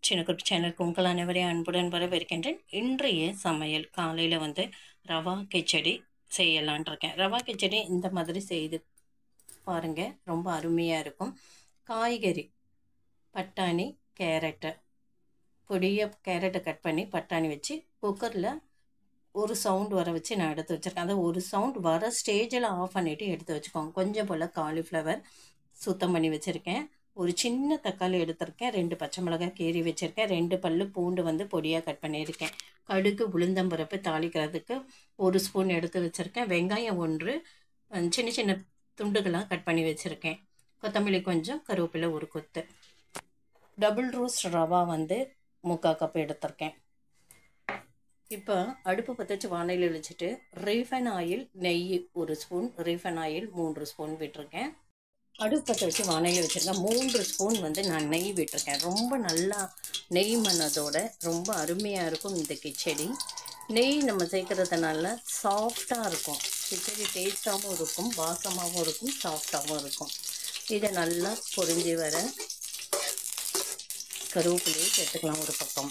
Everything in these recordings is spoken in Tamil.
சின்னக்குட்டி சேனலுக்கு உங்கள் அனைவரையும் அன்புடன் வரவேற்கின்றேன் இன்றைய சமையல் காலையில் வந்து ரவா கிச்சடி செய்யலான் இருக்கேன் ரவா கிச்சடி இந்த மாதிரி செய்து பாருங்கள் ரொம்ப அருமையாக இருக்கும் காய்கறி பட்டாணி கேரட்டு பொடியாக கேரட்டை கட் பண்ணி பட்டாணி வச்சு குக்கரில் ஒரு சவுண்ட் வர வச்சு நான் எடுத்து வச்சுருக்கேன் அதை ஒரு சவுண்ட் வர ஸ்டேஜில் ஆஃப் பண்ணிவிட்டு எடுத்து வச்சுக்கோங்க கொஞ்சம் போல் காலிஃப்ளவர் சுத்தம் பண்ணி வச்சுருக்கேன் ஒரு சின்ன தக்காளி எடுத்திருக்கேன் ரெண்டு பச்சை மிளகாய் கீறி வச்சுருக்கேன் ரெண்டு பல்லு பூண்டு வந்து பொடியாக கட் பண்ணியிருக்கேன் கடுகு உளுந்தம்பருப்பு தாளிக்கிறதுக்கு ஒரு ஸ்பூன் எடுத்து வச்சுருக்கேன் வெங்காயம் ஒன்று அஹ், சின்ன சின்ன துண்டுகளாக கட் பண்ணி வச்சுருக்கேன் கொத்தமல்லி கொஞ்சம் கருவேப்பிலை ஒரு கொத்து டபுள் ரோஸ்ட் ரவா வந்து முக்கால் கப் எடுத்திருக்கேன் இப்போ அடுப்பு பற்ற வச்சு வானிலை வச்சுட்டு ரீஃபைன் ஆயில் நெய் ஒரு ஸ்பூன் ரீஃபைன் ஆயில் மூன்று ஸ்பூன் விட்டிருக்கேன் அடுப்பு பற்ற வச்சு வானிலை வச்சுருக்கேன் மூன்று ஸ்பூன் வந்து நான் நெய் விட்டிருக்கேன் ரொம்ப நல்லா நெய் மணத்தோட ரொம்ப அருமையாக இருக்கும் இந்த கிச்சடி நெய் நம்ம சேர்க்கறதுனால சாஃப்டாக இருக்கும் கிச்சடி டேஸ்ட்டாகவும் இருக்கும் வாசமாகவும் இருக்கும் சாஃப்டாகவும் இருக்கும் இதை நல்லா பொரிஞ்சு வர கருவேப்பிலையை சேர்த்துக்கலாம் ஒரு பக்கம்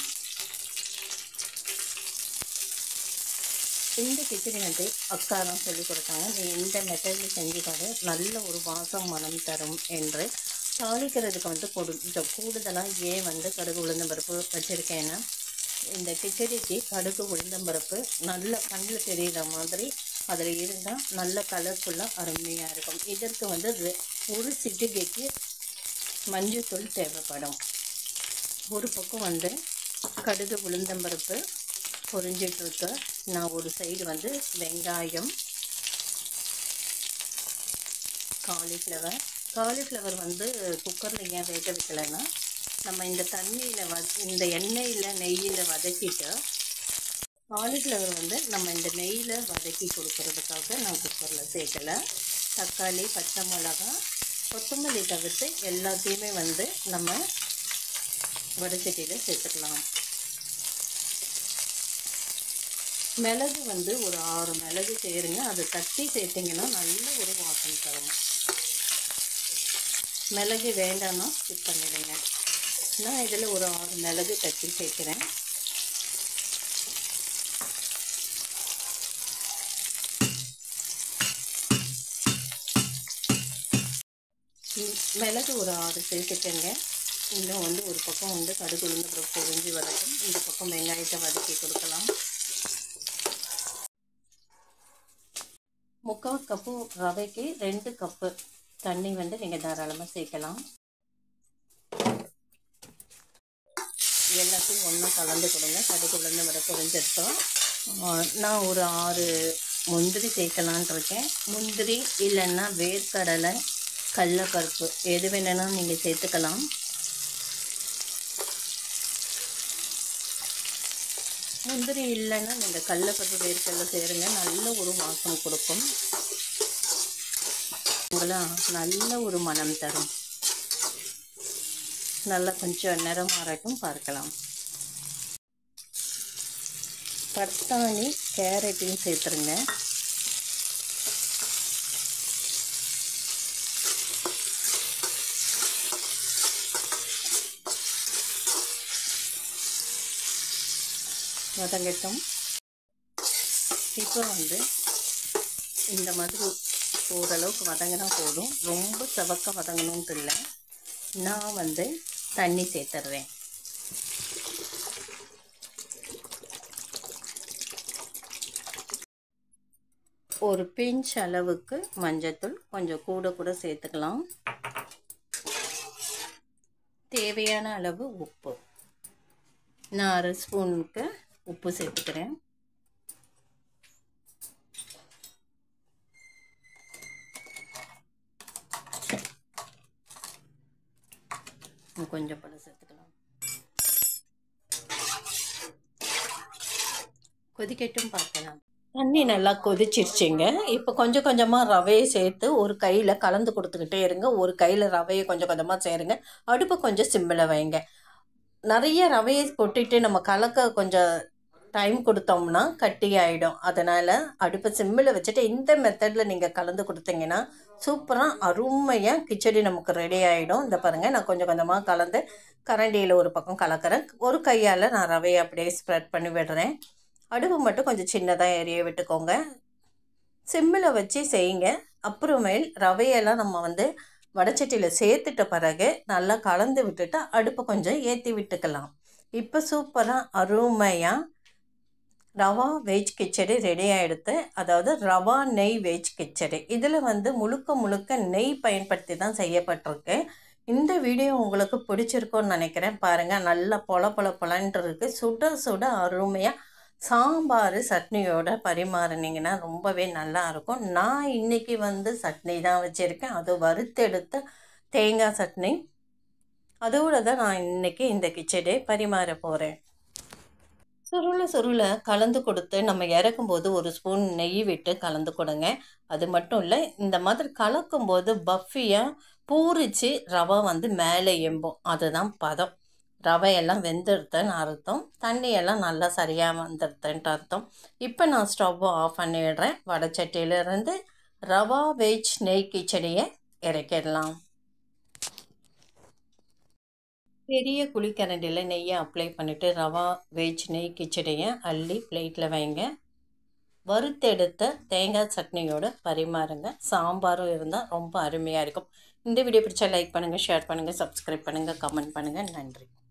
இந்த கிச்சடி வந்து அக்கா தான் சொல்லிக் கொடுத்தாங்க நீ இந்த மெத்தடில் செஞ்சு பாரு நல்ல ஒரு வாசம் மனம் தரும் என்று தாளிக்கிறதுக்கு வந்து கொஞ்சம் கூடுதலாக ஏன் வந்து கடுகு உளுந்தம்பருப்பு வச்சுருக்கேன்னா இந்த கிச்சடிக்கு கடுகு உளுந்தம்பருப்பு நல்ல கண்ணில் தெரிகிற மாதிரி அதில் இருந்தால் நல்ல கலர்ஃபுல்லாக அருமையாக இருக்கும் இதற்கு வந்து ரெ- ஒரு சிட்டிகைக்கு மஞ்சள்தூள் தேவைப்படும் ஒரு பக்கம் வந்து கடுகு உளுந்தம்பருப்பு பொரிஞ்சிட்டு இருக்கு நான் ஒரு சைடு வந்து வெங்காயம் காலிஃப்ளவர் காலிஃப்ளவர் வந்து குக்கரில் ஏன் வேக வைக்கலைன்னா நம்ம இந்த தண்ணியில் வ இந்த எண்ணெயில் நெய்யில் வதக்கிட்டு காலிஃப்ளவர் வந்து நம்ம இந்த நெய்யில் வதக்கி கொடுக்கறதுக்காக நான் குக்கரில் சேர்க்கலை தக்காளி பச்சை மிளகா கொத்தமல்லி தவிர்த்து எல்லாத்தையுமே வந்து நம்ம வடச்சட்டியில் சேர்த்துக்கலாம் மிளகு வந்து ஒரு ஆறு மிளகு சேருங்க அதை தட்டி சேர்த்திங்கன்னா நல்ல ஒரு வாசம் தரும் மிளகு வேண்டாம்னா ஸ்கிப் பண்ணிடுங்க நான் இதில் ஒரு ஆறு மிளகு தட்டி சேர்க்குறேன் ம், மிளகு ஒரு ஆறு சேர்த்துக்கங்க இன்னும் வந்து ஒரு பக்கம் வந்து கடுகு உளுந்து அப்புறம் பொரிஞ்சு வரட்டும் இந்த பக்கம் வெங்காயத்தை வதக்கி கொடுக்கலாம் முக்கால் கப்பு ரவைக்கு ரெண்டு கப்பு தண்ணி வந்து நீங்கள் தாராளமாக சேர்க்கலாம் எல்லாத்தையும் ஒன்றா கலந்து கொடுங்க கடுகு உளுந்து வர பொரிஞ்சிருக்கோம் நான் ஒரு ஆறு முந்திரி சேர்க்கலான் இருக்கேன் முந்திரி இல்லைன்னா வேர்க்கடலை கடலைப்பருப்பு எது வேணும்னா நீங்கள் சேர்த்துக்கலாம் முந்திரி இல்லைன்னா நீங்கள் கடலைப்பருப்பு வேர்க்கடலை சேருங்க நல்ல ஒரு வாசம் கொடுக்கும் உங்களா நல்ல ஒரு மனம் தரும் நல்லா கொஞ்சம் நிறம் மாறட்டும் பார்க்கலாம் பட்டாணி கேரட்டையும் சேர்த்துருங்க வதங்கட்டும் இப்போ வந்து இந்த மாதிரி ஓரளவுக்கு வதங்கினா போதும் ரொம்ப செவக்க வதங்கணும்னு இல்லை நான் வந்து தண்ணி சேர்த்துட்றேன் ஒரு பிஞ்ச் அளவுக்கு மஞ்சத்தூள் கொஞ்சம் கூட கூட சேர்த்துக்கலாம் தேவையான அளவு உப்பு நான் அரை ஸ்பூனுக்கு உப்பு சேர்த்துக்கிறேன் இன்னும் கொஞ்சம் பழம் சேர்த்துக்கலாம் கொதிக்கட்டும் பார்க்கலாம் தண்ணி நல்லா கொதிச்சிருச்சுங்க இப்போ கொஞ்சம் கொஞ்சமாக ரவையை சேர்த்து ஒரு கையில் கலந்து கொடுத்துக்கிட்டே இருங்க ஒரு கையில் ரவையை கொஞ்சம் கொஞ்சமாக சேருங்க அடுப்பு கொஞ்சம் சிம்மில் வைங்க நிறைய ரவையை கொட்டிட்டு நம்ம கலக்க கொஞ்சம் டைம் கொடுத்தோம்னா கட்டி ஆகிடும் அதனால் அடுப்பை சிம்மில் வச்சுட்டு இந்த மெத்தடில் நீங்கள் கலந்து கொடுத்தீங்கன்னா சூப்பராக அருமையாக கிச்சடி நமக்கு ரெடி ஆகிடும் இந்த பாருங்கள் நான் கொஞ்சம் கொஞ்சமாக கலந்து கரண்டியில் ஒரு பக்கம் கலக்கிறேன் ஒரு கையால் நான் ரவையை அப்படியே ஸ்ப்ரெட் பண்ணி விடுறேன் அடுப்பு மட்டும் கொஞ்சம் சின்னதாக எரிய விட்டுக்கோங்க சிம்மில் வச்சு செய்யுங்க அப்புறமேல் ரவையெல்லாம் நம்ம வந்து வடச்சட்டியில் சேர்த்துட்ட பிறகு நல்லா கலந்து விட்டுட்டு அடுப்பை கொஞ்சம் ஏற்றி விட்டுக்கலாம் இப்போ சூப்பராக அருமையாக ரவா வெஜ் கிச்சடி ரெடி ஆகிடுது அதாவது ரவா நெய் வெஜ் கிச்சடி இதில் வந்து முழுக்க முழுக்க நெய் பயன்படுத்தி தான் செய்யப்பட்டிருக்கு இந்த வீடியோ உங்களுக்கு பிடிச்சிருக்கும்னு நினைக்கிறேன் பாருங்கள் நல்லா பொல பொல பொலன்ட்டு இருக்குது சுட சுட அருமையாக சாம்பார் சட்னியோட பரிமாறினீங்கன்னா ரொம்பவே நல்லா இருக்கும் நான் இன்றைக்கி வந்து சட்னி தான் வச்சுருக்கேன் அது வறுத்தெடுத்த தேங்காய் சட்னி அதோடு தான் நான் இன்றைக்கி இந்த கிச்சடி பரிமாற போகிறேன் சுருள சுருள கலந்து கொடுத்து நம்ம இறக்கும்போது ஒரு ஸ்பூன் நெய் விட்டு கலந்து கொடுங்க அது மட்டும் இல்லை இந்த மாதிரி கலக்கும்போது பஃபியாக பூரிச்சு ரவை வந்து மேலே எம்பும் அதுதான் பதம் ரவையெல்லாம் வெந்துடுதுன்னு அர்த்தம் தண்ணியெல்லாம் நல்லா சரியாக வந்துடுதுன்ட்டு அர்த்தம் இப்போ நான் ஸ்டவ்வை ஆஃப் பண்ணிடுறேன் வடச்சட்டியிலேருந்து ரவா வெஜ் நெய் கிச்சடியை இறக்கிடலாம் பெரிய குழிக்கரண்டியில் நெய்யை அப்ளை பண்ணிவிட்டு ரவா வெஜ் நெய் கிச்சடியை அள்ளி பிளேட்டில் வைங்க வறுத்தெடுத்த தேங்காய் சட்னியோட பரிமாறுங்க சாம்பாரும் இருந்தால் ரொம்ப அருமையாக இருக்கும் இந்த வீடியோ பிடிச்சா லைக் பண்ணுங்கள் ஷேர் பண்ணுங்கள் சப்ஸ்கிரைப் பண்ணுங்கள் கமெண்ட் பண்ணுங்கள் நன்றி